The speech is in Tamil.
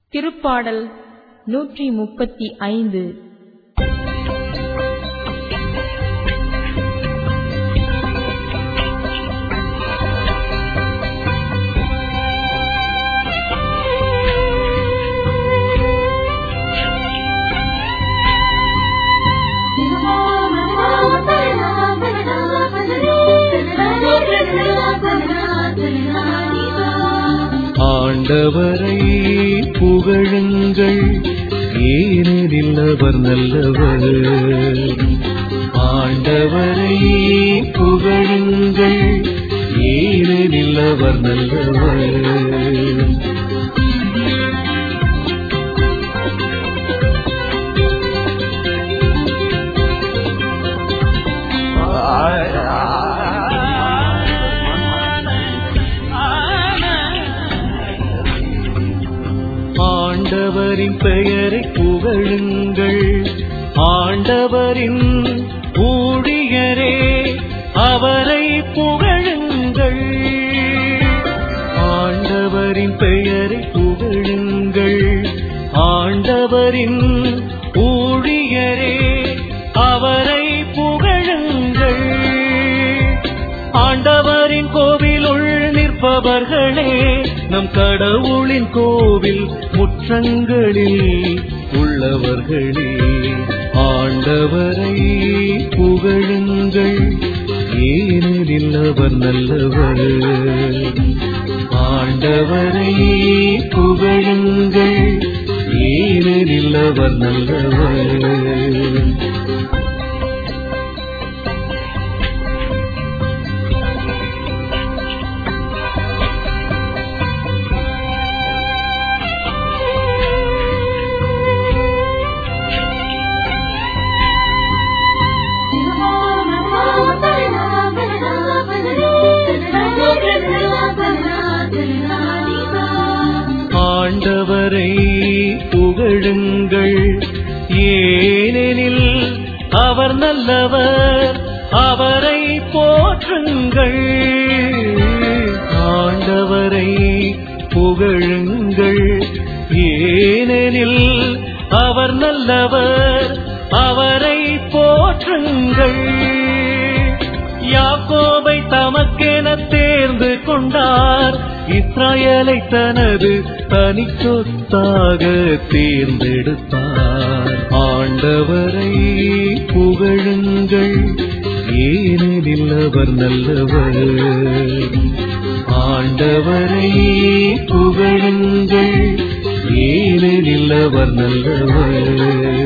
திருப்பாடல் நூற்றி முப்பத்தி ஐந்து ஆண்டவரை புகழுங்கள் ஏனெனில் அவர் நல்லவர் ஆண்டவரை புகழுங்கள் ஏனெனில் அவர் நல்லவர் ஆண்டவரின் பெயரை புகழுங்கள் ஆண்டவரின் ஊழியரே அவரை புகழுங்கள் ஆண்டவரின் பெயரை புகழுங்கள் ஆண்டவரின் ஊழியரே அவரை புகழுங்கள் ஆண்டவரின் கோவிலுள் நிற்பவர்களே நம் கடவுளின் கோவில் முற்றங்களில் உள்ளவர்களே ஆண்டவரை புகழுங்கள் ஏனெனில் அவர் நல்லவர் ஆண்டவரை புகழுங்கள் ஏனெனில் அவர் நல்லவர் ஆண்டவரை புகழுங்கள் ஏனெனில் அவர் நல்லவர் அவரை போற்றுங்கள் ஆண்டவரை புகழுங்கள் ஏனெனில் அவர் நல்லவர் அவரை போற்றுங்கள் யாக்கோபை தமக்கென தேர்ந்து கொண்டார் இஸ்ராயலை தனது தனி சொத்தாக தேர்ந்தெடுத்தார் ஆண்டவரை புகழுங்கள் ஏனெனில் அவர் நல்லவர் ஆண்டவரை புகழுங்கள் ஏனெனில் அவர் நல்லவர்